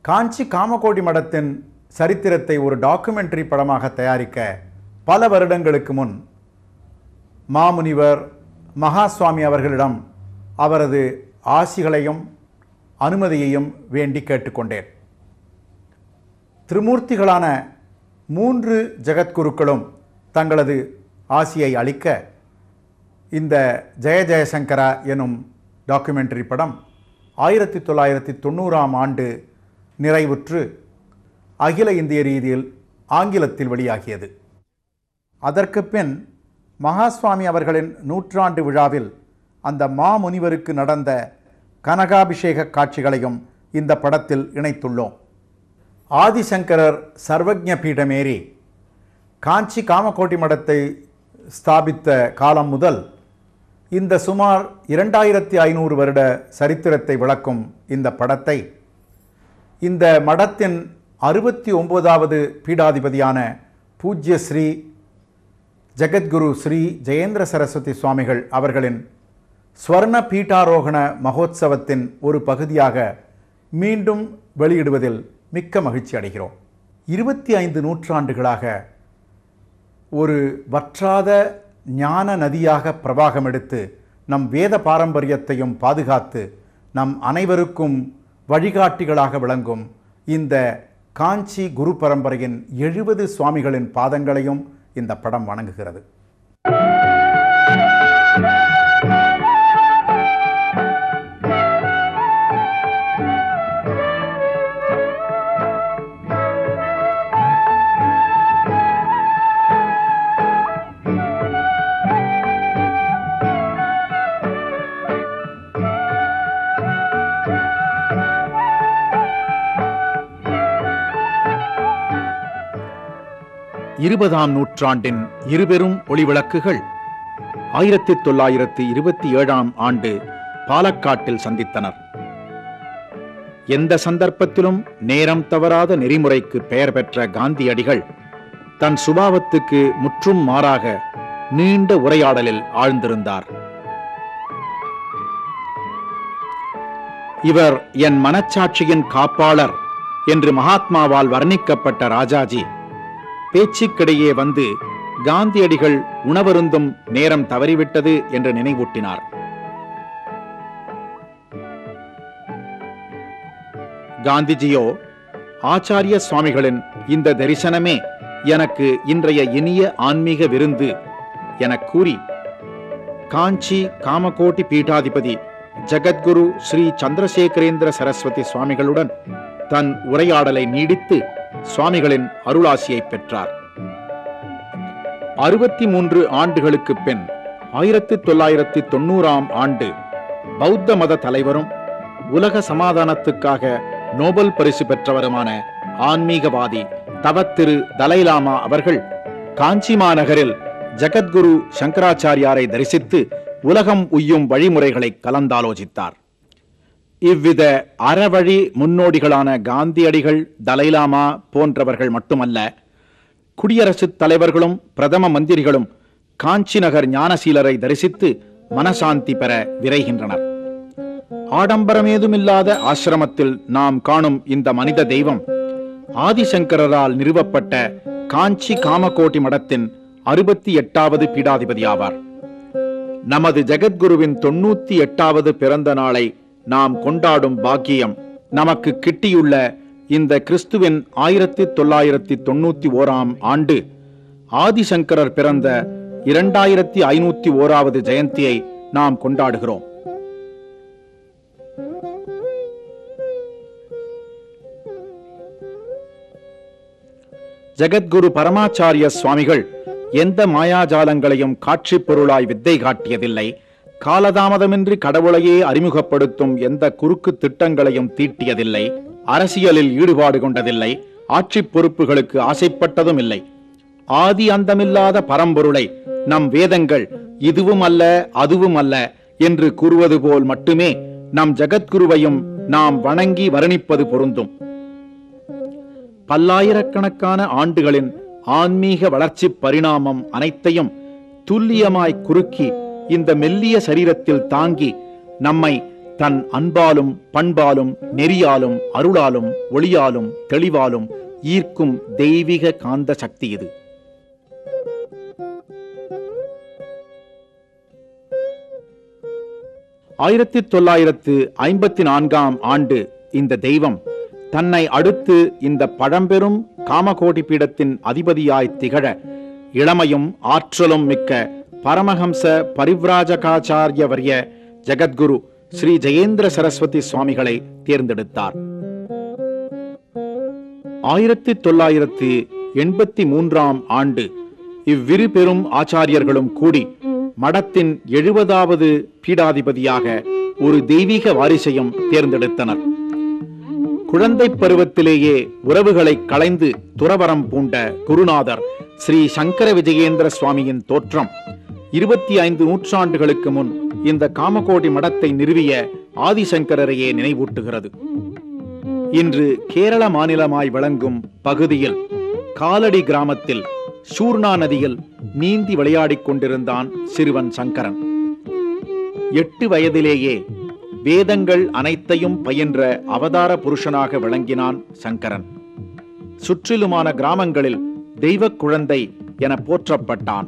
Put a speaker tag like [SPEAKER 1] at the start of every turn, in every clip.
[SPEAKER 1] காஞ்சி காமகோடி மடத்தின் சரித்திரத்தை ஒரு டாக்குமெண்ட்ரி படமாக தயாரிக்க பல வருடங்களுக்கு முன் மாமுனிவர் மகாசுவாமி அவர்களிடம் அவரது ஆசிகளையும் அனுமதியையும் வேண்டி கேட்டுக்கொண்டேன் திருமூர்த்திகளான மூன்று ஜெகத்குருக்களும் தங்களது ஆசியை அளிக்க இந்த ஜெய ஜெயசங்கரா எனும் டாக்குமெண்ட்ரி படம் ஆயிரத்தி தொள்ளாயிரத்தி தொண்ணூறாம் ஆண்டு நிறைவுற்று அகில இந்திய ரீதியில் ஆங்கிலத்தில் வெளியாகியது அதற்கு பின் மகாஸ்வாமி அவர்களின் நூற்றாண்டு விழாவில் அந்த மாமுனிவருக்கு நடந்த கனகாபிஷேக காட்சிகளையும் இந்த படத்தில் இணைத்துள்ளோம் ஆதிசங்கரர் சர்வஜ பீடமேறி காஞ்சி காமகோட்டி மடத்தை ஸ்தாபித்த காலம் முதல் இந்த சுமார் இரண்டாயிரத்தி ஐநூறு வருட சரித்திரத்தை விளக்கும் இந்த படத்தை இந்த மடத்தின் அறுபத்தி ஒன்பதாவது பீடாதிபதியான பூஜ்ய ஸ்ரீ ஜெகத்குரு ஸ்ரீ ஜெயேந்திர சரஸ்வதி சுவாமிகள் அவர்களின் ஸ்வர்ண பீட்டாரோகண மகோத்சவத்தின் ஒரு பகுதியாக மீண்டும் வெளியிடுவதில் மிக்க மகிழ்ச்சி அடைகிறோம் இருபத்தி ஐந்து நூற்றாண்டுகளாக ஒரு வற்றாத ஞான நதியாக பிரவாகம் எடுத்து நம் வேத பாரம்பரியத்தையும் பாதுகாத்து நம் அனைவருக்கும் வழிகாட்டிகளாக விளங்கும் இந்த காஞ்சி குரு பரம்பரையின் எழுபது சுவாமிகளின் பாதங்களையும் இந்த படம் வணங்குகிறது
[SPEAKER 2] இருபதாம் நூற்றாண்டின் இருபெரும் ஒளிவிளக்குகள் ஆயிரத்தி தொள்ளாயிரத்தி இருபத்தி ஏழாம் ஆண்டு பாலக்காட்டில் சந்தித்தனர் எந்த சந்தர்ப்பத்திலும் நேரம் தவறாத நெறிமுறைக்கு பெயர் பெற்ற காந்தியடிகள் தன் சுபாவத்துக்கு முற்றும் மாறாக நீண்ட உரையாடலில் ஆழ்ந்திருந்தார் இவர் என் மனச்சாட்சியின் காப்பாளர் என்று மகாத்மாவால் வர்ணிக்கப்பட்ட ராஜாஜி பேச்சுக்கிடையே வந்து காந்தியடிகள் உணவருந்தும் நேரம் தவறிவிட்டது என்று நினைவூட்டினார் காந்திஜியோ ஆச்சாரிய சுவாமிகளின் இந்த தரிசனமே எனக்கு இன்றைய இனிய ஆன்மீக விருந்து எனக் கூறி காஞ்சி காமகோட்டி பீட்டாதிபதி ஜகத்குரு ஸ்ரீ சந்திரசேகரேந்திர சரஸ்வதி சுவாமிகளுடன் தன் உரையாடலை நீடித்து சுவாமிகளின் அருளாசியை பெற்றார் அறுபத்தி மூன்று ஆண்டுகளுக்கு பின் ஆயிரத்தி தொள்ளாயிரத்தி தொண்ணூறாம் ஆண்டு பௌத்த மத தலைவரும் உலக சமாதானத்துக்காக நோபல் பரிசு பெற்றவருமான ஆன்மீகவாதி தவத்திரு தலைலாமா அவர்கள் காஞ்சி மாநகரில் ஜகத்குரு சங்கராச்சாரியாரை தரிசித்து உலகம் உய்யும் வழிமுறைகளை கலந்தாலோசித்தார் இவ்வித அறவழி முன்னோடிகளான காந்தியடிகள் தலைலாமா போன்றவர்கள் மட்டுமல்ல குடியரசுத் தலைவர்களும் பிரதம மந்திரிகளும் காஞ்சி நகர் ஞானசீலரை தரிசித்து மனசாந்தி பெற விரைகின்றனர் ஆடம்பரமேதுமில்லாத ஆசிரமத்தில் நாம் காணும் இந்த மனித தெய்வம் ஆதிசங்கரால் நிறுவப்பட்ட காஞ்சி காமகோட்டி மடத்தின் அறுபத்தி எட்டாவது பீடாதிபதி ஆவார் நமது ஜெகத்குருவின் தொண்ணூத்தி எட்டாவது பிறந்த நாளை நாம் கொண்டாடும் பாக்கியம் நமக்கு கிட்டியுள்ள இந்த கிறிஸ்துவின் ஆயிரத்தி தொள்ளாயிரத்தி தொண்ணூத்தி ஓராம் ஆண்டு ஆதிசங்கரர் பிறந்த இரண்டாயிரத்தி ஐநூத்தி ஓராவது ஜெயந்தியை நாம் கொண்டாடுகிறோம் ஜெகத்குரு பரமாச்சாரிய சுவாமிகள் எந்த மாயாஜாலங்களையும் காட்சி பொருளாய் வித்தை காட்டியதில்லை காலதாமதமின்றி கடவுளையே அறிமுகப்படுத்தும் எந்த குறுக்கு திட்டங்களையும் தீட்டியதில்லை அரசியலில் ஈடுபாடு கொண்டதில்லை ஆட்சி பொறுப்புகளுக்கு ஆசைப்பட்டதும் இல்லை ஆதி அந்தமில்லாத பரம்பொருளை நம் வேதங்கள் இதுவும் அல்ல அதுவும் அல்ல என்று கூறுவது போல் மட்டுமே நம் ஜகத்குருவையும் நாம் வணங்கி வர்ணிப்பது பொருந்தும் பல்லாயிரக்கணக்கான ஆண்டுகளின் ஆன்மீக வளர்ச்சி பரிணாமம் அனைத்தையும் துல்லியமாய் குறுக்கி இந்த மெல்லிய சரீரத்தில் தாங்கி நம்மை தன் அன்பாலும் பண்பாலும் நெறியாலும் அருளாலும் ஒளியாலும் தெளிவாலும் ஈர்க்கும் தெய்வீக காந்த சக்தி இது ஆயிரத்தி தொள்ளாயிரத்து ஐம்பத்தி நான்காம் ஆண்டு இந்த தெய்வம் தன்னை அடுத்து இந்த பழம்பெரும் காமகோடி பீடத்தின் அதிபதியாய் திகழ இளமையும் ஆற்றலும் மிக்க பரமஹம்ச பரிவ்ராஜகாச்சாரியவர்ய ஜெகத்குரு ஸ்ரீ ஜெயேந்திர சரஸ்வதி சுவாமிகளை தேர்ந்தெடுத்தார் ஆயிரத்தி தொள்ளாயிரத்து எண்பத்தி மூன்றாம் ஆண்டு இவ்விரு பெரும் ஆச்சாரியர்களும் கூடி மடத்தின் எழுபதாவது பீடாதிபதியாக ஒரு தெய்வீக வாரிசையும் தேர்ந்தெடுத்தனர் குழந்தை பருவத்திலேயே உறவுகளை களைந்து துறவரம் பூண்ட குருநாதர் ஸ்ரீ சங்கர விஜயேந்திர சுவாமியின் தோற்றம் இருபத்தி ஐந்து நூற்றாண்டுகளுக்கு முன் இந்த காமகோடி மடத்தை நிறுவிய ஆதிசங்கரரையே நினைவூட்டுகிறது இன்று கேரள மாநிலமாய் விளங்கும் பகுதியில் காலடி கிராமத்தில் சூர்ணா நதியில் நீந்தி விளையாடிக் கொண்டிருந்தான் சிறுவன் சங்கரன் எட்டு வயதிலேயே வேதங்கள் அனைத்தையும் பயின்ற அவதார புருஷனாக விளங்கினான் சங்கரன் சுற்றிலுமான கிராமங்களில் தெய்வக் குழந்தை என போற்றப்பட்டான்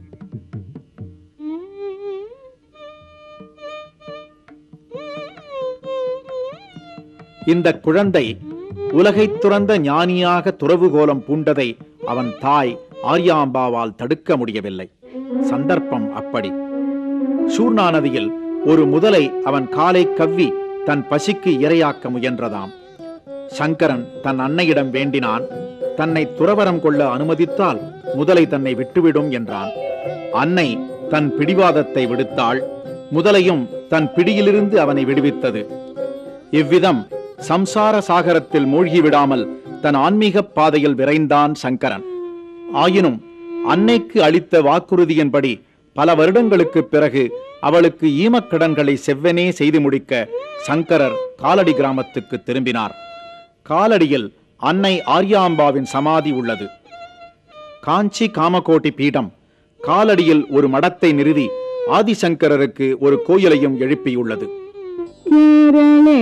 [SPEAKER 2] இந்த குழந்தை உலகைத் துறந்த ஞானியாக துறவுகோலம் பூண்டதை அவன் தாய் ஆர்யாம்பாவால் தடுக்க முடியவில்லை சந்தர்ப்பம் அப்படி சூர்ணா நதியில் ஒரு முதலை அவன் காலை கவ்வி தன் பசிக்கு இரையாக்க முயன்றதாம் சங்கரன் தன் அன்னையிடம் வேண்டினான் தன்னை துறவரம் கொள்ள அனுமதித்தால் முதலை தன்னை விட்டுவிடும் என்றான் அன்னை தன் பிடிவாதத்தை விடுத்தாள் முதலையும் தன் பிடியிலிருந்து அவனை விடுவித்தது இவ்விதம் சம்சார சாகரத்தில் மூழ்கி விடாமல் தன் ஆன்மீக பாதையில் விரைந்தான் சங்கரன் ஆயினும் அன்னைக்கு அளித்த வாக்குறுதியின்படி பல வருடங்களுக்குப் பிறகு அவளுக்கு ஈமக்கடன்களை செவ்வனே செய்து முடிக்க சங்கரர் காலடி கிராமத்துக்கு திரும்பினார் காலடியில் அன்னை ஆர்யாம்பாவின் சமாதி உள்ளது காஞ்சி காமகோட்டி பீடம் காலடியில் ஒரு மடத்தை நிறுவி ஆதிசங்கரருக்கு ஒரு கோயிலையும் எழுப்பியுள்ளது
[SPEAKER 3] केरळे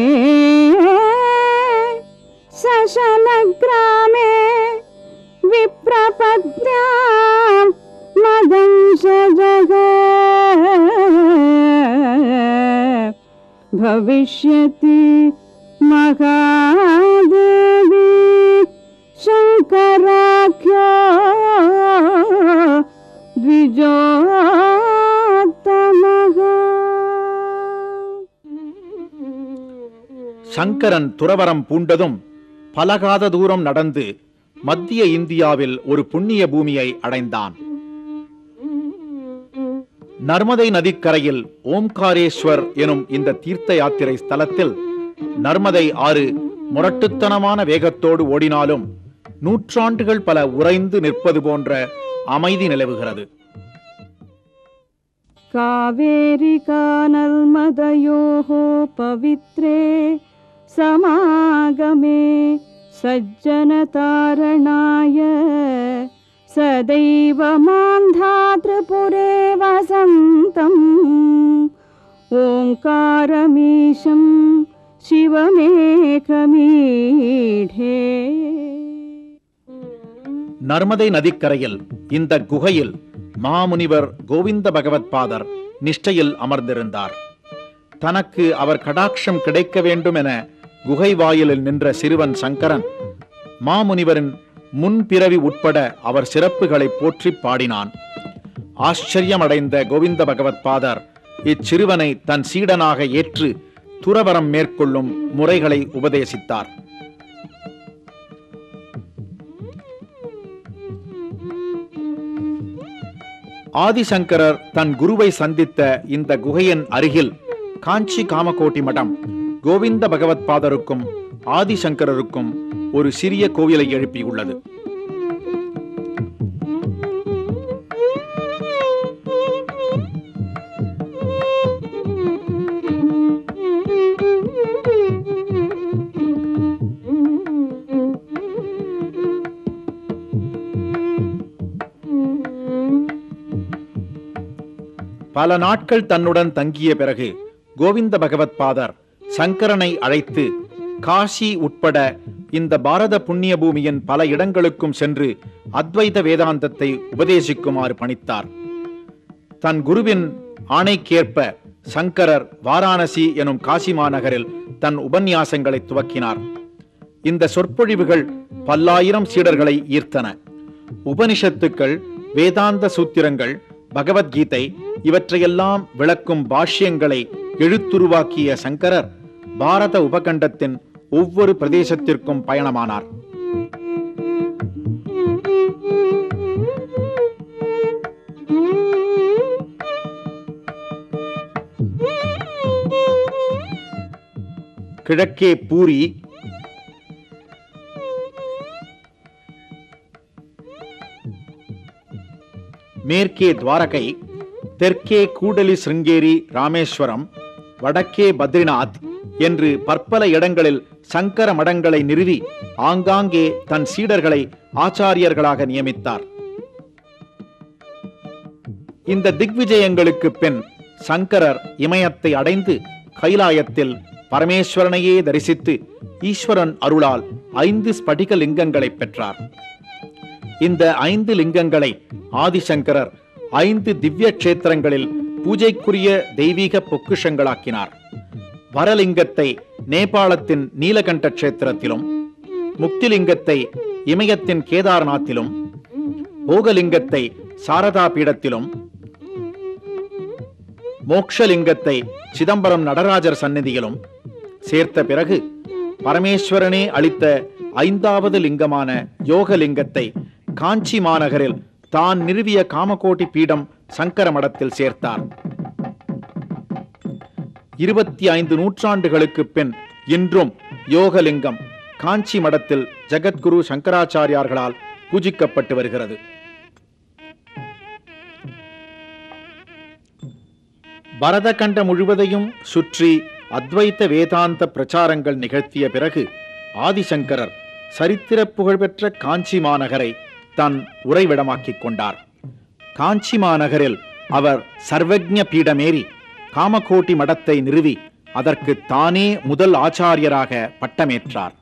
[SPEAKER 3] सशनग्रामे विप्रपद्या मदंशजग भविष्यति महादेवी शङ्कराख्यो द्विजोत्तमः
[SPEAKER 2] சங்கரன் துறவரம் பூண்டதும் பலகாத தூரம் நடந்து மத்திய இந்தியாவில் ஒரு புண்ணிய பூமியை அடைந்தான் நர்மதை நதிக்கரையில் ஓம்காரேஸ்வர் எனும் இந்த தீர்த்த யாத்திரை ஸ்தலத்தில் நர்மதை ஆறு முரட்டுத்தனமான வேகத்தோடு ஓடினாலும் நூற்றாண்டுகள் பல உறைந்து நிற்பது போன்ற அமைதி நிலவுகிறது
[SPEAKER 3] कावेरिका नर्मदयोः पवित्रे समागमे सज्जनतारणाय सदैव मान्धातृपुरे वसन्तम् ओङ्कारमीशं शिवमेकमीढे
[SPEAKER 2] நர்மதை நதிக்கரையில் இந்த குகையில் மாமுனிவர் கோவிந்த பகவத் பாதர் நிஷ்டையில் அமர்ந்திருந்தார் தனக்கு அவர் கடாட்சம் கிடைக்க வேண்டும் என குகை வாயிலில் நின்ற சிறுவன் சங்கரன் மாமுனிவரின் முன்பிறவி உட்பட அவர் சிறப்புகளை போற்றி பாடினான் ஆச்சரியமடைந்த கோவிந்த பகவத் பாதர் இச்சிறுவனை தன் சீடனாக ஏற்று துறவரம் மேற்கொள்ளும் முறைகளை உபதேசித்தார் ஆதிசங்கரர் தன் குருவை சந்தித்த இந்த குகையின் அருகில் காஞ்சி காமகோட்டி மடம் கோவிந்த பகவத் பாதருக்கும் ஆதிசங்கரருக்கும் ஒரு சிறிய கோவிலை எழுப்பியுள்ளது பல நாட்கள் தன்னுடன் தங்கிய பிறகு கோவிந்த பகவத் பாதர் சங்கரனை அழைத்து காஷி உட்பட இந்த பாரத புண்ணிய பூமியின் பல இடங்களுக்கும் சென்று அத்வைத வேதாந்தத்தை உபதேசிக்குமாறு பணித்தார் தன் குருவின் ஆணைக்கேற்ப சங்கரர் வாராணசி எனும் காசி மாநகரில் தன் உபன்யாசங்களை துவக்கினார் இந்த சொற்பொழிவுகள் பல்லாயிரம் சீடர்களை ஈர்த்தன உபனிஷத்துக்கள் வேதாந்த சூத்திரங்கள் பகவத்கீதை இவற்றையெல்லாம் விளக்கும் பாஷ்யங்களை எழுத்துருவாக்கிய சங்கரர் பாரத உபகண்டத்தின் ஒவ்வொரு பிரதேசத்திற்கும் பயணமானார் கிழக்கே பூரி மேற்கே துவாரகை தெற்கே கூடலி சிருங்கேரி ராமேஸ்வரம் வடக்கே பத்ரிநாத் என்று பற்பல இடங்களில் சங்கர மடங்களை நிறுவி ஆங்காங்கே தன் சீடர்களை ஆச்சாரியர்களாக நியமித்தார் இந்த திக்விஜயங்களுக்கு பின் சங்கரர் இமயத்தை அடைந்து கைலாயத்தில் பரமேஸ்வரனையே தரிசித்து ஈஸ்வரன் அருளால் ஐந்து ஸ்படிக லிங்கங்களை பெற்றார் இந்த ஐந்து லிங்கங்களை ஆதிசங்கரர் ஐந்து திவ்ய கஷேத்திரங்களில் பூஜைக்குரிய தெய்வீக பொக்கிஷங்களாக்கினார் வரலிங்கத்தை நேபாளத்தின் நீலகண்ட கஷேத்திரத்திலும் முக்திலிங்கத்தை இமயத்தின் கேதார்நாத்திலும் போகலிங்கத்தை சாரதா பீடத்திலும் மோக்ஷலிங்கத்தை சிதம்பரம் நடராஜர் சந்நிதியிலும் சேர்த்த பிறகு பரமேஸ்வரனே அளித்த ஐந்தாவது லிங்கமான யோகலிங்கத்தை காஞ்சி மாநகரில் தான் நிறுவிய காமகோட்டி பீடம் சங்கர மடத்தில் சேர்த்தார் இருபத்தி ஐந்து நூற்றாண்டுகளுக்கு பின் இன்றும் யோகலிங்கம் காஞ்சி மடத்தில் ஜெகத்குரு சங்கராச்சாரியார்களால் பூஜிக்கப்பட்டு வருகிறது பரதகண்டம் முழுவதையும் சுற்றி அத்வைத்த வேதாந்த பிரச்சாரங்கள் நிகழ்த்திய பிறகு ஆதிசங்கரர் சரித்திர புகழ்பெற்ற காஞ்சி மாநகரை தன் உறைவிடமாக்கிக் கொண்டார் காஞ்சி மாநகரில் அவர் சர்வஜ்ஞ பீடமேறி காமகோட்டி மடத்தை நிறுவி அதற்கு தானே முதல் ஆச்சாரியராக பட்டமேற்றார்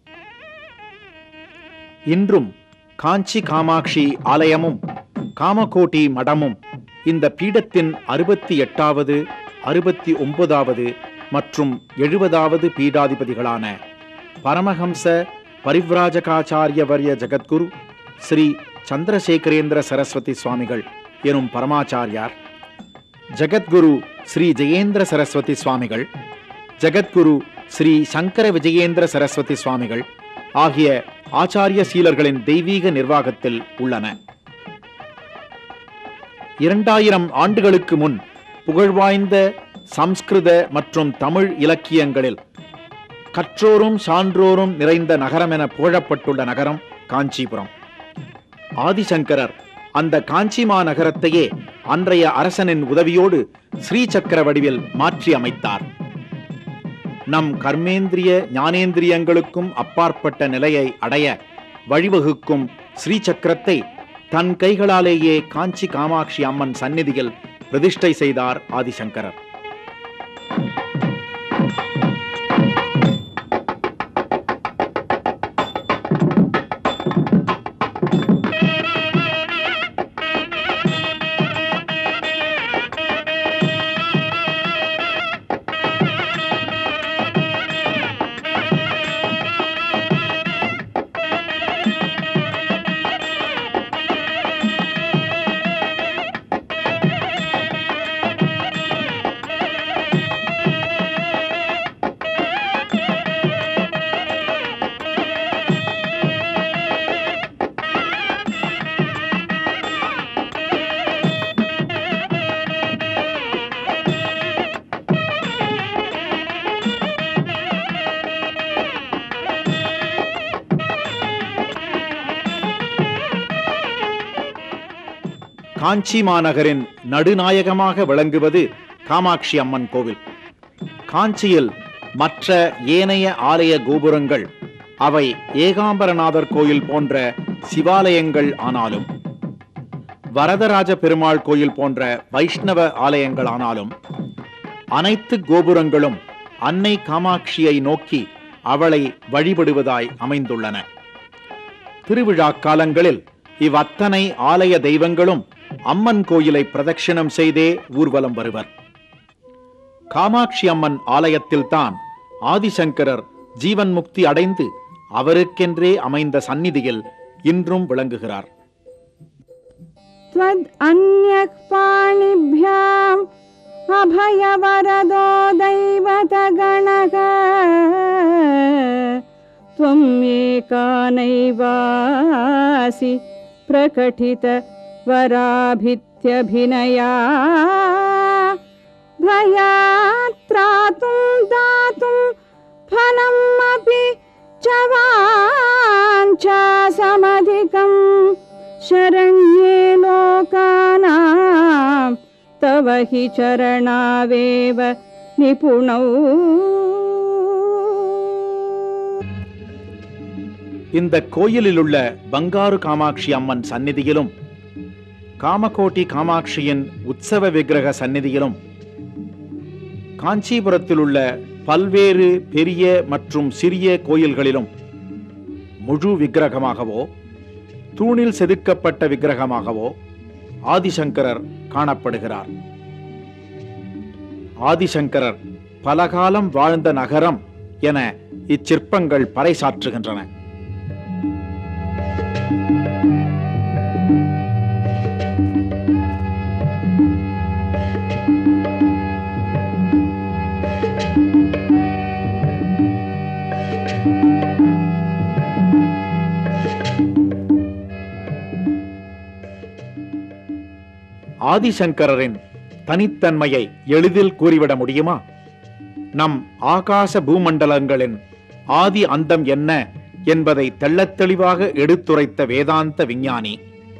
[SPEAKER 2] இன்றும் காஞ்சி காமாட்சி ஆலயமும் காமகோட்டி மடமும் இந்த பீடத்தின் அறுபத்தி எட்டாவது அறுபத்தி ஒன்பதாவது மற்றும் எழுபதாவது பீடாதிபதிகளான பரமஹம்ச பரிவ்ராஜகாச்சாரியவர்ய ஜகத்குரு ஸ்ரீ சந்திரசேகரேந்திர சரஸ்வதி சுவாமிகள் எனும் பரமாச்சாரியார் ஜகத்குரு ஸ்ரீ ஜெயேந்திர சரஸ்வதி சுவாமிகள் ஜகத்குரு ஸ்ரீ சங்கர விஜயேந்திர சரஸ்வதி சுவாமிகள் ஆகிய ஆச்சாரிய சீலர்களின் தெய்வீக நிர்வாகத்தில் உள்ளன இரண்டாயிரம் ஆண்டுகளுக்கு முன் புகழ்வாய்ந்த சம்ஸ்கிருத மற்றும் தமிழ் இலக்கியங்களில் கற்றோரும் சான்றோரும் நிறைந்த நகரம் என புகழப்பட்டுள்ள நகரம் காஞ்சிபுரம் ஆதிசங்கரர் அந்த காஞ்சி மாநகரத்தையே அன்றைய அரசனின் உதவியோடு ஸ்ரீசக்கர வடிவில் மாற்றி அமைத்தார் நம் கர்மேந்திரிய ஞானேந்திரியங்களுக்கும் அப்பாற்பட்ட நிலையை அடைய வழிவகுக்கும் ஸ்ரீசக்கரத்தை தன் கைகளாலேயே காஞ்சி காமாட்சி அம்மன் சந்நிதியில் பிரதிஷ்டை செய்தார் ஆதிசங்கரர் காஞ்சி மாநகரின் நடுநாயகமாக விளங்குவது காமாட்சி அம்மன் கோவில் காஞ்சியில் மற்ற ஏனைய ஆலய கோபுரங்கள் அவை ஏகாம்பரநாதர் கோயில் போன்ற சிவாலயங்கள் ஆனாலும் வரதராஜ பெருமாள் கோயில் போன்ற வைஷ்ணவ ஆலயங்கள் ஆனாலும் அனைத்து கோபுரங்களும் அன்னை காமாட்சியை நோக்கி அவளை வழிபடுவதாய் அமைந்துள்ளன திருவிழா காலங்களில் இவ்வத்தனை ஆலய தெய்வங்களும் அம்மன் கோயிலை பிரதட்சிணம் செய்தே ஊர்வலம் வருவர் காமாட்சி அம்மன் ஆலயத்தில்தான் ஆதிசங்கரர் ஜீவன் முக்தி அடைந்து அவருக்கென்றே அமைந்த சந்நிதியில் இன்றும் விளங்குகிறார்
[SPEAKER 3] त्वद् अन्यः पाणिभ्याम् अभयवरदो दैवतगणः त्वम् एका नैवासि प्रकटित वराभित्यभिनया भयात्रातुं दातुं फलम् अपि च वाञ्छासमधिकम् शरण्ये लोकानां तव हि चरणावेव निपुणौ
[SPEAKER 2] இந்த கோயிலில் உள்ள பங்காரு காமாட்சி அம்மன் சந்நிதியிலும் காமகோட்டி காமாட்சியின் உற்சவ விக்கிரக சந்நிதியிலும் காஞ்சிபுரத்தில் உள்ள பல்வேறு பெரிய மற்றும் சிறிய கோயில்களிலும் முழு விக்கிரகமாகவோ தூணில் செதுக்கப்பட்ட விக்கிரகமாகவோ ஆதிசங்கரர் காணப்படுகிறார் ஆதிசங்கரர் பலகாலம் வாழ்ந்த நகரம் என இச்சிற்பங்கள் பறைசாற்றுகின்றன ஆதிசங்கரரின் தனித்தன்மையை எளிதில் கூறிவிட முடியுமா நம் ஆகாச பூமண்டலங்களின் ஆதி அந்தம் என்ன என்பதை தெள்ளத் தெளிவாக எடுத்துரைத்த வேதாந்த விஞ்ஞானி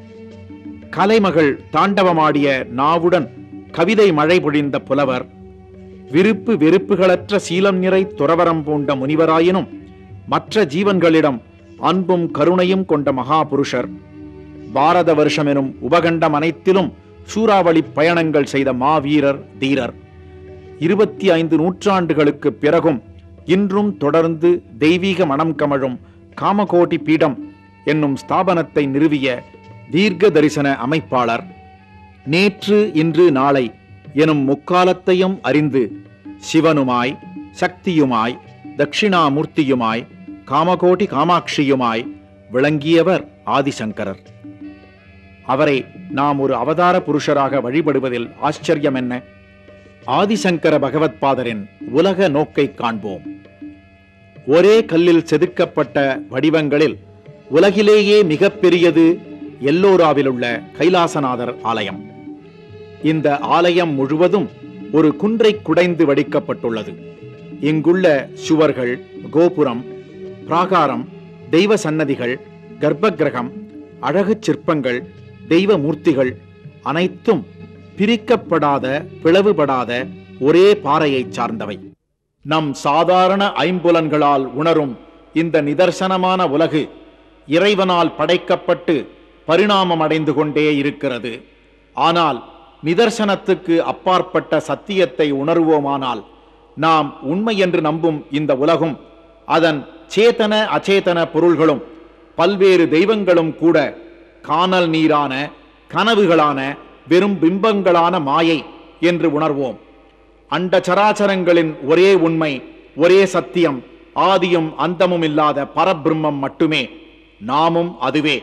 [SPEAKER 2] கலைமகள் தாண்டவமாடிய நாவுடன் கவிதை மழை பொழிந்த புலவர் விருப்பு வெறுப்புகளற்ற சீலம் நிறை துறவரம் பூண்ட முனிவராயினும் மற்ற ஜீவன்களிடம் அன்பும் கருணையும் கொண்ட மகாபுருஷர் பாரத வருஷம் எனும் உபகண்டம் அனைத்திலும் சூறாவளி பயணங்கள் செய்த மாவீரர் தீரர் இருபத்தி ஐந்து நூற்றாண்டுகளுக்கு பிறகும் இன்றும் தொடர்ந்து தெய்வீக மனம் கமழும் காமகோட்டி பீடம் என்னும் ஸ்தாபனத்தை நிறுவிய தீர்க்க தரிசன அமைப்பாளர் நேற்று இன்று நாளை எனும் முக்காலத்தையும் அறிந்து சிவனுமாய் சக்தியுமாய் தட்சிணாமூர்த்தியுமாய் காமகோட்டி காமாட்சியுமாய் விளங்கியவர் ஆதிசங்கரர் அவரை நாம் ஒரு அவதார புருஷராக வழிபடுவதில் ஆச்சரியம் என்ன ஆதிசங்கர பகவத்பாதரின் உலக நோக்கை காண்போம் ஒரே கல்லில் செதுக்கப்பட்ட வடிவங்களில் உலகிலேயே மிகப்பெரியது எல்லோராவில் உள்ள கைலாசநாதர் ஆலயம் இந்த ஆலயம் முழுவதும் ஒரு குன்றை குடைந்து வடிக்கப்பட்டுள்ளது இங்குள்ள சுவர்கள் கோபுரம் பிராகாரம் தெய்வ சன்னதிகள் கர்ப்பகிரகம் அழகுச் சிற்பங்கள் தெய்வ மூர்த்திகள் அனைத்தும் பிரிக்கப்படாத பிளவுபடாத ஒரே பாறையைச் சார்ந்தவை நம் சாதாரண ஐம்புலன்களால் உணரும் இந்த நிதர்சனமான உலகு இறைவனால் படைக்கப்பட்டு பரிணாமம் அடைந்து கொண்டே இருக்கிறது ஆனால் நிதர்சனத்துக்கு அப்பாற்பட்ட சத்தியத்தை உணர்வோமானால் நாம் உண்மை என்று நம்பும் இந்த உலகும் அதன் சேதன அச்சேதன பொருள்களும் பல்வேறு தெய்வங்களும் கூட காணல் நீரான கனவுகளான வெறும் பிம்பங்களான மாயை என்று உணர்வோம் அண்ட சராச்சரங்களின் ஒரே உண்மை ஒரே சத்தியம் ஆதியும் அந்தமும் இல்லாத பரபிரம்மம் மட்டுமே நாமும் அதுவே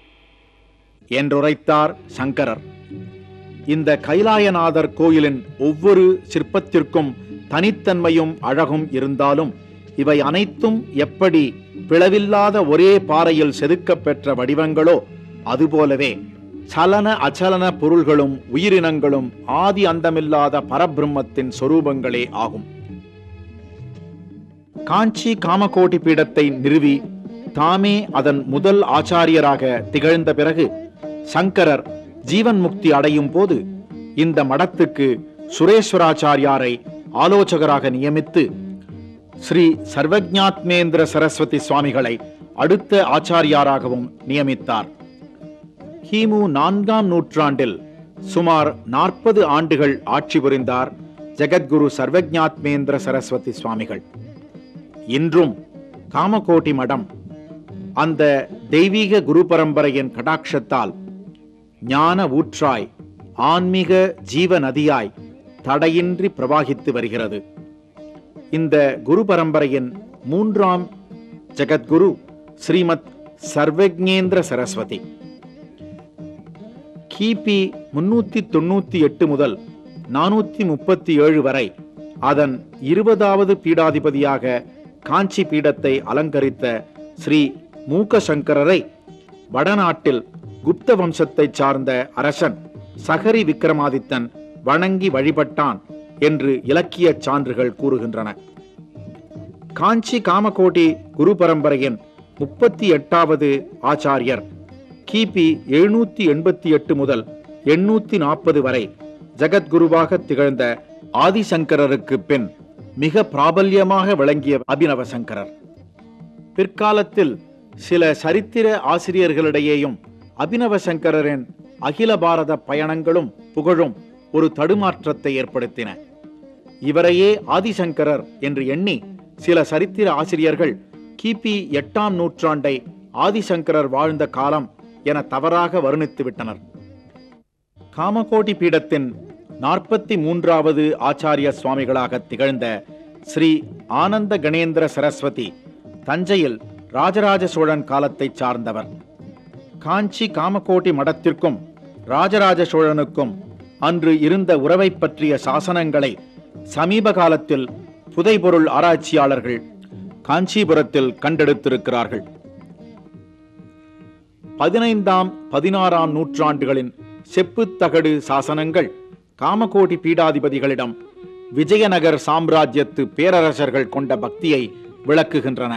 [SPEAKER 2] என்றுரைத்தார் சங்கரர் இந்த கைலாயநாதர் கோயிலின் ஒவ்வொரு சிற்பத்திற்கும் தனித்தன்மையும் அழகும் இருந்தாலும் இவை அனைத்தும் எப்படி பிளவில்லாத ஒரே பாறையில் செதுக்கப் பெற்ற வடிவங்களோ அதுபோலவே சலன அச்சலன பொருள்களும் உயிரினங்களும் ஆதி அந்தமில்லாத பரபிரம்மத்தின் சொரூபங்களே ஆகும் காஞ்சி காமகோட்டி பீடத்தை நிறுவி தாமே அதன் முதல் ஆச்சாரியராக திகழ்ந்த பிறகு சங்கரர் ஜீவன் முக்தி அடையும் போது இந்த மடத்துக்கு சுரேஸ்வராச்சாரியாரை ஆலோசகராக நியமித்து ஸ்ரீ சர்வஜாத்மேந்திர சரஸ்வதி சுவாமிகளை அடுத்த ஆச்சாரியாராகவும் நியமித்தார் கிமு நான்காம் நூற்றாண்டில் சுமார் நாற்பது ஆண்டுகள் ஆட்சி புரிந்தார் ஜெகத்குரு சர்வஜாத்மேந்திர சரஸ்வதி சுவாமிகள் இன்றும் காமகோட்டி மடம் அந்த தெய்வீக குரு பரம்பரையின் கடாட்சத்தால் ஞான ஊற்றாய் ஆன்மீக ஜீவ நதியாய் தடையின்றி பிரவாகித்து வருகிறது இந்த குரு பரம்பரையின் மூன்றாம் ஜெகத்குரு ஸ்ரீமத் சர்வஜேந்திர சரஸ்வதி கிபி முன்னூத்தி தொண்ணூத்தி எட்டு முதல் நானூத்தி முப்பத்தி ஏழு வரை அதன் இருபதாவது பீடாதிபதியாக காஞ்சி பீடத்தை அலங்கரித்த ஸ்ரீ மூக்க சங்கரரை வடநாட்டில் குப்த வம்சத்தைச் சார்ந்த அரசன் சகரி விக்ரமாதித்தன் வணங்கி வழிபட்டான் என்று இலக்கியச் சான்றுகள் கூறுகின்றன காஞ்சி காமகோட்டி குரு பரம்பரையின் முப்பத்தி எட்டாவது ஆச்சாரியர் கிபி எழுநூத்தி எண்பத்தி எட்டு முதல் எண்ணூத்தி நாற்பது வரை ஜெகத்குருவாக திகழ்ந்த ஆதிசங்கரருக்கு பின் மிக பிராபல்யமாக விளங்கிய அபினவ சங்கரர் பிற்காலத்தில் சில சரித்திர ஆசிரியர்களிடையேயும் அபினவ சங்கரரின் அகில பாரத பயணங்களும் புகழும் ஒரு தடுமாற்றத்தை ஏற்படுத்தின இவரையே ஆதிசங்கரர் என்று எண்ணி சில சரித்திர ஆசிரியர்கள் கிபி எட்டாம் நூற்றாண்டை ஆதிசங்கரர் வாழ்ந்த காலம் என தவறாக வர்ணித்து விட்டனர் காமகோட்டி பீடத்தின் நாற்பத்தி மூன்றாவது ஆச்சாரிய சுவாமிகளாக திகழ்ந்த ஸ்ரீ ஆனந்த கணேந்திர சரஸ்வதி தஞ்சையில் ராஜராஜ சோழன் காலத்தைச் சார்ந்தவர் காஞ்சி காமகோட்டி மடத்திற்கும் ராஜராஜ சோழனுக்கும் அன்று இருந்த உறவை பற்றிய சாசனங்களை சமீப காலத்தில் புதைபொருள் ஆராய்ச்சியாளர்கள் காஞ்சிபுரத்தில் கண்டெடுத்திருக்கிறார்கள் பதினைந்தாம் பதினாறாம் நூற்றாண்டுகளின் செப்புத் தகடு சாசனங்கள் காமகோடி பீடாதிபதிகளிடம் விஜயநகர் சாம்ராஜ்யத்து பேரரசர்கள் கொண்ட பக்தியை விளக்குகின்றன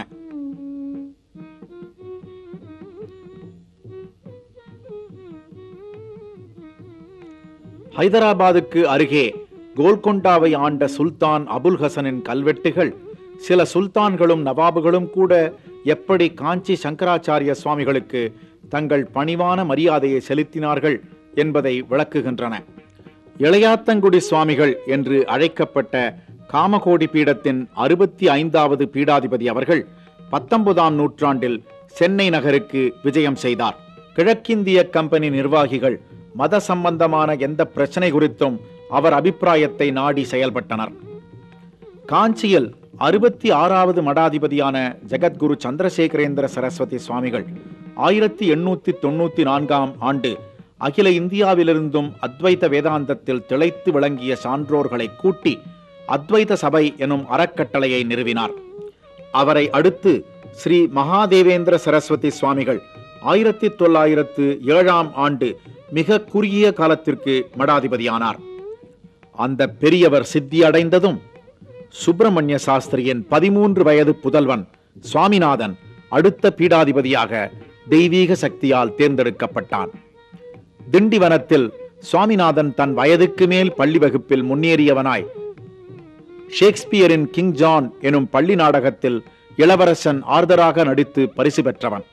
[SPEAKER 2] ஹைதராபாத்துக்கு அருகே கோல்கொண்டாவை ஆண்ட சுல்தான் அபுல் ஹசனின் கல்வெட்டுகள் சில சுல்தான்களும் நவாபுகளும் கூட எப்படி காஞ்சி சங்கராச்சாரிய சுவாமிகளுக்கு தங்கள் பணிவான மரியாதையை செலுத்தினார்கள் என்பதை விளக்குகின்றன இளையாத்தங்குடி சுவாமிகள் என்று அழைக்கப்பட்ட காமகோடி பீடத்தின் அறுபத்தி ஐந்தாவது பீடாதிபதி அவர்கள் பத்தொன்பதாம் நூற்றாண்டில் சென்னை நகருக்கு விஜயம் செய்தார் கிழக்கிந்திய கம்பெனி நிர்வாகிகள் மத சம்பந்தமான எந்த பிரச்சனை குறித்தும் அவர் அபிப்பிராயத்தை நாடி செயல்பட்டனர் காஞ்சியில் அறுபத்தி ஆறாவது மடாதிபதியான ஜெகத்குரு சந்திரசேகரேந்திர சரஸ்வதி சுவாமிகள் ஆயிரத்தி எண்ணூத்தி தொண்ணூத்தி நான்காம் ஆண்டு அகில இந்தியாவிலிருந்தும் அத்வைத வேதாந்தத்தில் திளைத்து விளங்கிய சான்றோர்களை கூட்டி அத்வைத சபை எனும் அறக்கட்டளையை நிறுவினார் அவரை அடுத்து ஸ்ரீ மகாதேவேந்திர சரஸ்வதி சுவாமிகள் ஆயிரத்தி தொள்ளாயிரத்து ஏழாம் ஆண்டு மிக குறுகிய காலத்திற்கு மடாதிபதியானார் அந்த பெரியவர் சித்தி அடைந்ததும் சுப்பிரமணிய சாஸ்திரியின் பதிமூன்று வயது புதல்வன் சுவாமிநாதன் அடுத்த பீடாதிபதியாக தெய்வீக சக்தியால் தேர்ந்தெடுக்கப்பட்டான் திண்டிவனத்தில் சுவாமிநாதன் தன் வயதுக்கு மேல் பள்ளி வகுப்பில் முன்னேறியவனாய் ஷேக்ஸ்பியரின் கிங் ஜான் எனும் பள்ளி நாடகத்தில் இளவரசன் ஆர்தராக நடித்து பரிசு பெற்றவன்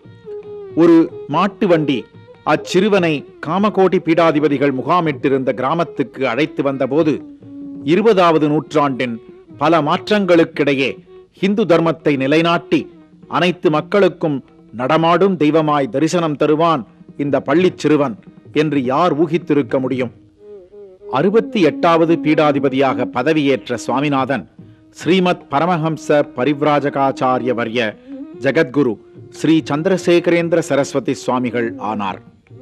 [SPEAKER 2] ஒரு மாட்டு வண்டி அச்சிறுவனை காமகோட்டி பீடாதிபதிகள் முகாமிட்டிருந்த கிராமத்துக்கு அழைத்து வந்தபோது இருபதாவது நூற்றாண்டின் பல மாற்றங்களுக்கிடையே இந்து தர்மத்தை நிலைநாட்டி அனைத்து மக்களுக்கும் நடமாடும் தெய்வமாய் தரிசனம் தருவான் இந்த பள்ளிச் சிறுவன் என்று யார் ஊகித்திருக்க முடியும் அறுபத்தி எட்டாவது பீடாதிபதியாக பதவியேற்ற சுவாமிநாதன் ஸ்ரீமத் பரமஹம்ச பரிவ்ராஜகாச்சாரிய வர்ய ஜெகத்குரு ஸ்ரீ சந்திரசேகரேந்திர சரஸ்வதி சுவாமிகள் ஆனார்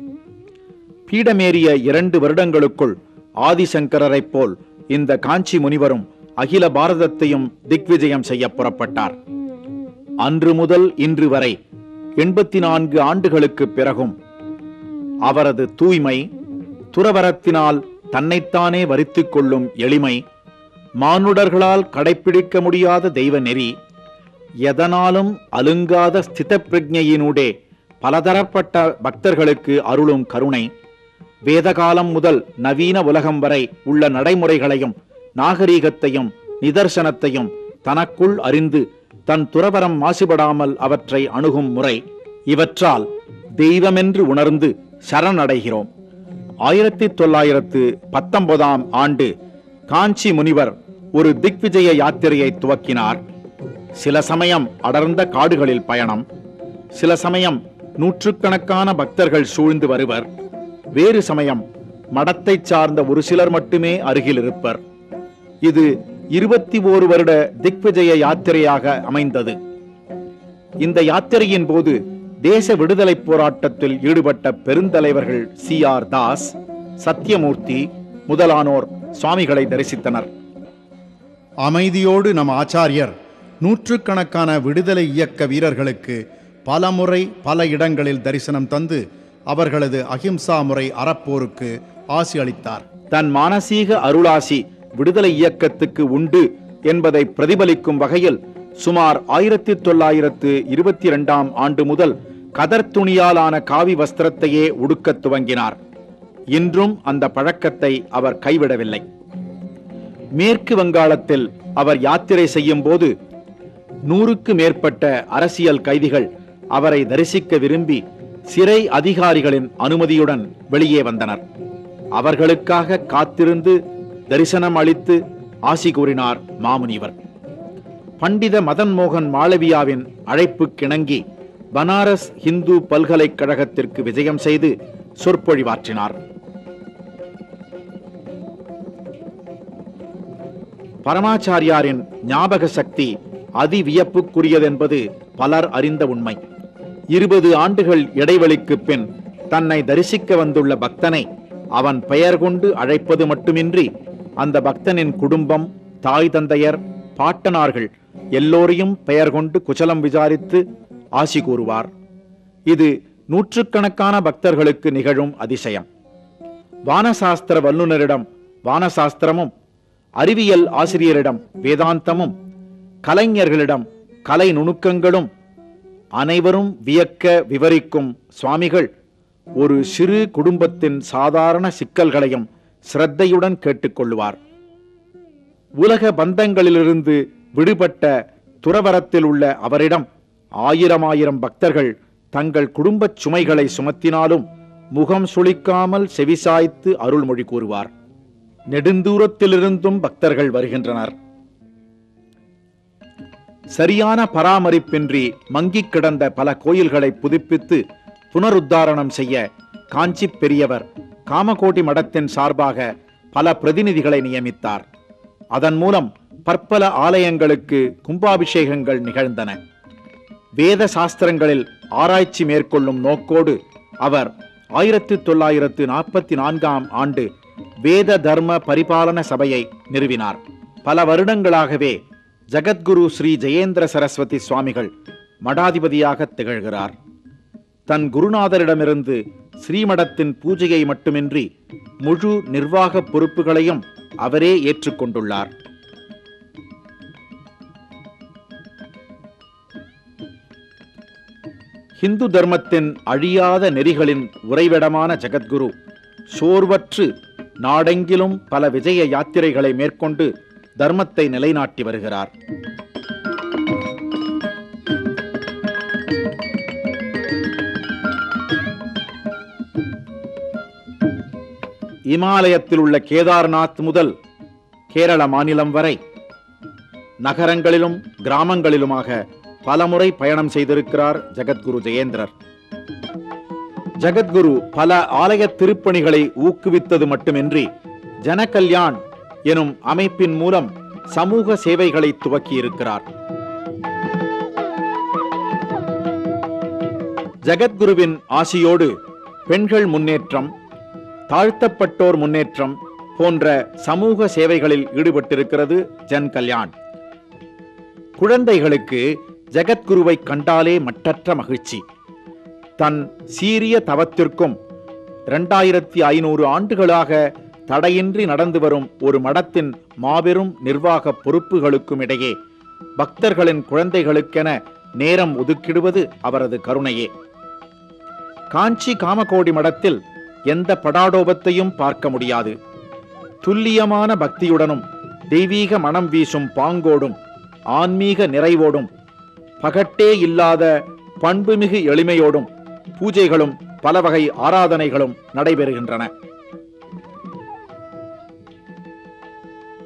[SPEAKER 2] பீடமேறிய இரண்டு வருடங்களுக்குள் ஆதிசங்கரரைப் போல் இந்த காஞ்சி முனிவரும் அகில பாரதத்தையும் திக்விஜயம் செய்ய புறப்பட்டார் அன்று முதல் இன்று வரை எண்பத்தி நான்கு ஆண்டுகளுக்கு பிறகும் அவரது தூய்மை துறவரத்தினால் தன்னைத்தானே வரித்துக் கொள்ளும் எளிமை மானுடர்களால் கடைப்பிடிக்க முடியாத தெய்வ நெறி எதனாலும் அலுங்காத ஸ்தித பிரஜையினூடே பலதரப்பட்ட பக்தர்களுக்கு அருளும் கருணை வேதகாலம் முதல் நவீன உலகம் வரை உள்ள நடைமுறைகளையும் நாகரீகத்தையும் நிதர்சனத்தையும் தனக்குள் அறிந்து தன் துறவரம் மாசுபடாமல் அவற்றை அணுகும் முறை இவற்றால் தெய்வமென்று உணர்ந்து சரணடைகிறோம் ஆயிரத்தி தொள்ளாயிரத்து பத்தொன்பதாம் ஆண்டு காஞ்சி முனிவர் ஒரு திக்விஜய யாத்திரையை துவக்கினார் சில சமயம் அடர்ந்த காடுகளில் பயணம் சில சமயம் நூற்றுக்கணக்கான பக்தர்கள் சூழ்ந்து வருவர் வேறு சமயம் மடத்தைச் சார்ந்த ஒரு சிலர் மட்டுமே அருகில் இருப்பர் இது இருபத்தி ஓரு வருட திக்விஜய யாத்திரையாக அமைந்தது இந்த யாத்திரையின் போது தேச விடுதலை போராட்டத்தில் ஈடுபட்ட பெருந்தலைவர்கள் சி ஆர் தாஸ் சத்யமூர்த்தி முதலானோர் சுவாமிகளை தரிசித்தனர்
[SPEAKER 1] அமைதியோடு நம் ஆச்சாரியர் நூற்றுக்கணக்கான விடுதலை இயக்க வீரர்களுக்கு பல முறை பல இடங்களில் தரிசனம் தந்து அவர்களது அகிம்சா முறை அறப்போருக்கு ஆசி அளித்தார்
[SPEAKER 2] தன் மானசீக அருளாசி விடுதலை இயக்கத்துக்கு உண்டு என்பதை பிரதிபலிக்கும் வகையில் சுமார் ஆயிரத்தி தொள்ளாயிரத்து இருபத்தி இரண்டாம் ஆண்டு முதல் கதர் துணியாலான காவி வஸ்திரத்தையே உடுக்கத் துவங்கினார் இன்றும் அந்த பழக்கத்தை அவர் கைவிடவில்லை மேற்கு வங்காளத்தில் அவர் யாத்திரை செய்யும் போது நூறுக்கு மேற்பட்ட அரசியல் கைதிகள் அவரை தரிசிக்க விரும்பி சிறை அதிகாரிகளின் அனுமதியுடன் வெளியே வந்தனர் அவர்களுக்காக காத்திருந்து தரிசனம் அளித்து ஆசி கூறினார் மாமுனிவர் பண்டித மதன் மோகன் மாளவியாவின் அழைப்பு கிணங்கி பனாரஸ் இந்து பல்கலைக்கழகத்திற்கு விஜயம் செய்து சொற்பொழிவாற்றினார் பரமாச்சாரியாரின் ஞாபக சக்தி அதிவியப்புக்குரியதென்பது பலர் அறிந்த உண்மை இருபது ஆண்டுகள் இடைவெளிக்கு பின் தன்னை தரிசிக்க வந்துள்ள பக்தனை அவன் பெயர் கொண்டு அழைப்பது மட்டுமின்றி அந்த பக்தனின் குடும்பம் தாய் தந்தையர் பாட்டனார்கள் எல்லோரையும் பெயர் கொண்டு குசலம் விசாரித்து ஆசி கூறுவார் இது நூற்றுக்கணக்கான பக்தர்களுக்கு நிகழும் அதிசயம் வானசாஸ்திர வல்லுநரிடம் வானசாஸ்திரமும் அறிவியல் ஆசிரியரிடம் வேதாந்தமும் கலைஞர்களிடம் கலை நுணுக்கங்களும் அனைவரும் வியக்க விவரிக்கும் சுவாமிகள் ஒரு சிறு குடும்பத்தின் சாதாரண சிக்கல்களையும் சிரத்தையுடன் கேட்டுக்கொள்ளுவார் உலக பந்தங்களிலிருந்து விடுபட்ட துறவரத்தில் உள்ள அவரிடம் ஆயிரம் ஆயிரம் பக்தர்கள் தங்கள் குடும்பச் சுமைகளை சுமத்தினாலும் முகம் சுளிக்காமல் செவிசாய்த்து அருள்மொழி கூறுவார் நெடுந்தூரத்திலிருந்தும் பக்தர்கள் வருகின்றனர் சரியான பராமரிப்பின்றி மங்கிக் கிடந்த பல கோயில்களை புதுப்பித்து புனருத்தாரணம் செய்ய காஞ்சி பெரியவர் காமகோட்டி மடத்தின் சார்பாக பல பிரதிநிதிகளை நியமித்தார் அதன் மூலம் பற்பல ஆலயங்களுக்கு கும்பாபிஷேகங்கள் நிகழ்ந்தன வேத சாஸ்திரங்களில் ஆராய்ச்சி மேற்கொள்ளும் நோக்கோடு அவர் ஆயிரத்தி தொள்ளாயிரத்து நாற்பத்தி நான்காம் ஆண்டு வேத தர்ம பரிபாலன சபையை நிறுவினார் பல வருடங்களாகவே ஜகத்குரு ஸ்ரீ ஜெயேந்திர சரஸ்வதி சுவாமிகள் மடாதிபதியாக திகழ்கிறார் தன் குருநாதரிடமிருந்து ஸ்ரீமடத்தின் பூஜையை மட்டுமின்றி முழு நிர்வாக பொறுப்புகளையும் அவரே ஏற்றுக்கொண்டுள்ளார் ஹிந்து தர்மத்தின் அழியாத நெறிகளின் உறைவிடமான ஜகத்குரு சோர்வற்று நாடெங்கிலும் பல விஜய யாத்திரைகளை மேற்கொண்டு தர்மத்தை நிலைநாட்டி வருகிறார் இமாலயத்தில் உள்ள கேதார்நாத் முதல் கேரள மாநிலம் வரை நகரங்களிலும் கிராமங்களிலுமாக பலமுறை பயணம் செய்திருக்கிறார் ஜகத்குரு ஜெயேந்திரர் ஜகத்குரு பல ஆலய திருப்பணிகளை ஊக்குவித்தது மட்டுமின்றி ஜனகல்யாண் எனும் அமைப்பின் மூலம் சமூக சேவைகளை துவக்கியிருக்கிறார் ஜகத்குருவின் ஆசியோடு பெண்கள் முன்னேற்றம் தாழ்த்தப்பட்டோர் முன்னேற்றம் போன்ற சமூக சேவைகளில் ஈடுபட்டிருக்கிறது ஜன் கல்யாண் குழந்தைகளுக்கு ஜகத்குருவை கண்டாலே மட்டற்ற மகிழ்ச்சி தன் சீரிய தவத்திற்கும் இரண்டாயிரத்தி ஐநூறு ஆண்டுகளாக தடையின்றி நடந்து வரும் ஒரு மடத்தின் மாபெரும் நிர்வாக பொறுப்புகளுக்கும் இடையே பக்தர்களின் குழந்தைகளுக்கென நேரம் ஒதுக்கிடுவது அவரது கருணையே காஞ்சி காமகோடி மடத்தில் எந்த படாடோபத்தையும் பார்க்க முடியாது துல்லியமான பக்தியுடனும் தெய்வீக மனம் வீசும் பாங்கோடும் ஆன்மீக நிறைவோடும் பகட்டே இல்லாத பண்புமிகு எளிமையோடும் பூஜைகளும் பல வகை ஆராதனைகளும் நடைபெறுகின்றன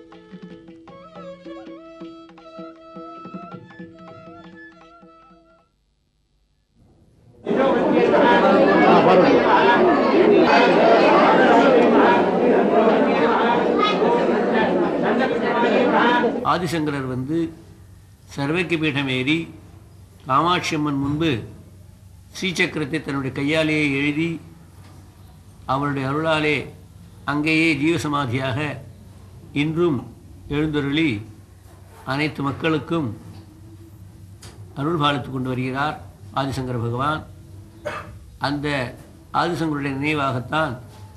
[SPEAKER 4] ஆதிசங்கரர் வந்து சர்வைக்கு பீடம் ஏறி காமாட்சி அம்மன் முன்பு ஸ்ரீசக்கரத்தை தன்னுடைய கையாலேயே எழுதி அவருடைய அருளாலே அங்கேயே ஜீவசமாதியாக இன்றும் எழுந்தருளி அனைத்து மக்களுக்கும் அருள் பாலித்து கொண்டு வருகிறார் ஆதிசங்கர பகவான் அந்த ஆதிசங்கருடைய நினைவாகத்தான்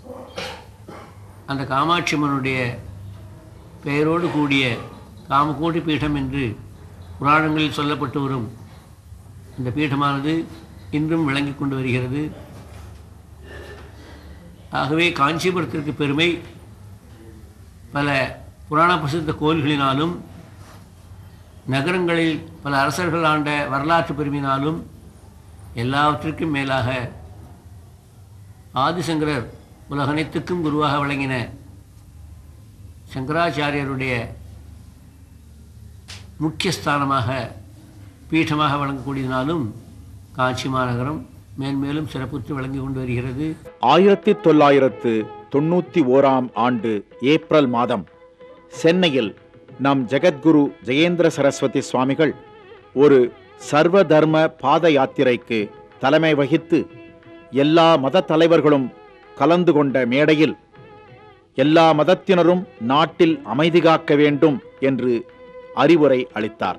[SPEAKER 4] அந்த காமாட்சி அம்மனுடைய பெயரோடு கூடிய காமகோட்டி பீடம் என்று புராணங்களில் சொல்லப்பட்டு வரும் இந்த பீடமானது இன்றும் விளங்கிக் கொண்டு வருகிறது ஆகவே காஞ்சிபுரத்திற்கு பெருமை பல புராண பிரசித்த கோயில்களினாலும் நகரங்களில் பல அரசர்கள் ஆண்ட வரலாற்று பெருமையினாலும் எல்லாவற்றிற்கும் மேலாக ஆதிசங்கரர் உலகனைத்துக்கும் குருவாக விளங்கின சங்கராச்சாரியருடைய முக்கியஸ்தானமாக பீഠமாக விளங்கக்கூடியதினாலும் காஞ்சி மாநகரம் மேன்மேலும் சிறப்புற்று விளங்கி கொண்டு வருகிறது
[SPEAKER 2] ஆயிரத்தி தொள்ளாயிரத்து தொண்ணூத்தி ஓராம் ஆண்டு ஏப்ரல் மாதம் சென்னையில் நம் ஜெகத்குரு ஜெயேந்திர சரஸ்வதி சுவாமிகள் ஒரு சர்வ தர்ம பாத யாத்திரைக்கு தலைமை வகித்து எல்லா மத தலைவர்களும் கலந்து கொண்ட மேடையில் எல்லா மதத்தினரும் நாட்டில் அமைதி காக்க வேண்டும் என்று அறிவுரை அளித்தார்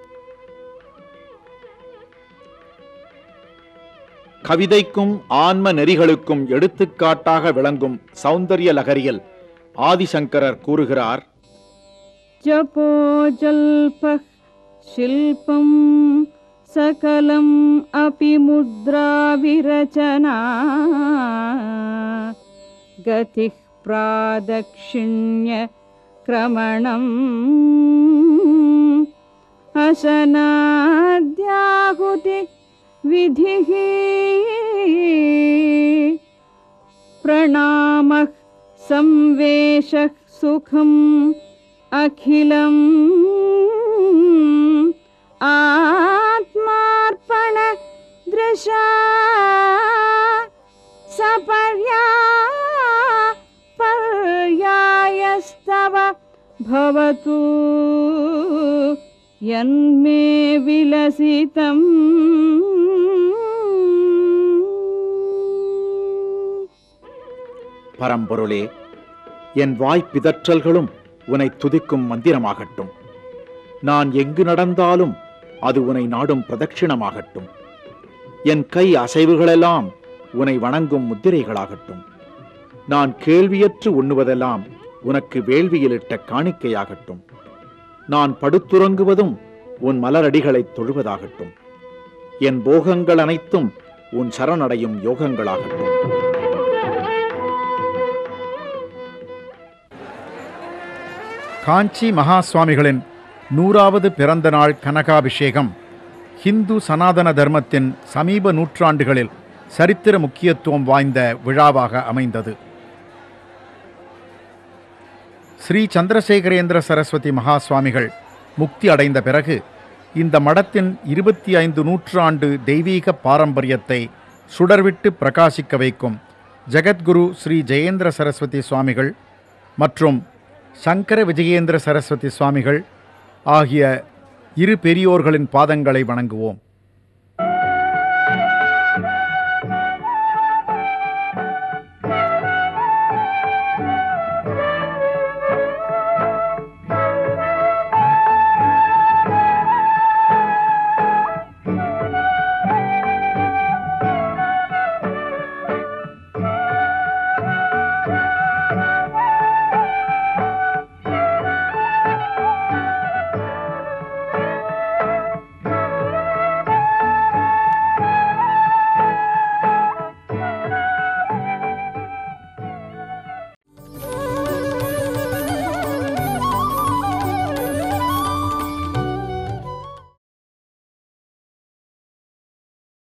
[SPEAKER 2] கவிதைக்கும் ஆன்ம நெறிகளுக்கும் எடுத்துக்காட்டாக விளங்கும் சௌந்தர்ய லகரியில் ஆதிசங்கரர் கூறுகிறார்
[SPEAKER 3] जपो जल्पः शिल्पं सकलम् अपि मुद्राविरचना गतिः प्रादक्षिण्यक्रमणम् अशनाद्याहुति विधिः प्रणामः संवेशः सुखम् अखिलम् आत्मार्पण दृशा सपर्या पर्यायस्तव भवतु यन्मे विलसितम्
[SPEAKER 2] பரம்பொருளே என் வாய் பிதற்றல்களும் உனை துதிக்கும் மந்திரமாகட்டும் நான் எங்கு நடந்தாலும் அது உனை நாடும் பிரதட்சிணமாகட்டும் என் கை அசைவுகளெல்லாம் உனை வணங்கும் முத்திரைகளாகட்டும் நான் கேள்வியற்று உண்ணுவதெல்லாம் உனக்கு வேள்வியிலிட்ட காணிக்கையாகட்டும் நான் படுத்துறங்குவதும் உன் மலரடிகளைத் தொழுவதாகட்டும் என் போகங்கள் அனைத்தும் உன் சரணடையும் யோகங்களாகட்டும்
[SPEAKER 1] காஞ்சி மகா சுவாமிகளின் நூறாவது பிறந்த நாள் கனகாபிஷேகம் ஹிந்து சனாதன தர்மத்தின் சமீப நூற்றாண்டுகளில் சரித்திர முக்கியத்துவம் வாய்ந்த விழாவாக அமைந்தது ஸ்ரீ சந்திரசேகரேந்திர சரஸ்வதி மகா சுவாமிகள் முக்தி அடைந்த பிறகு இந்த மடத்தின் இருபத்தி ஐந்து நூற்றாண்டு தெய்வீக பாரம்பரியத்தை சுடர்விட்டு பிரகாசிக்க வைக்கும் ஜெகத்குரு ஸ்ரீ ஜெயேந்திர சரஸ்வதி சுவாமிகள் மற்றும் சங்கர விஜயேந்திர சரஸ்வதி சுவாமிகள் ஆகிய இரு பெரியோர்களின் பாதங்களை வணங்குவோம்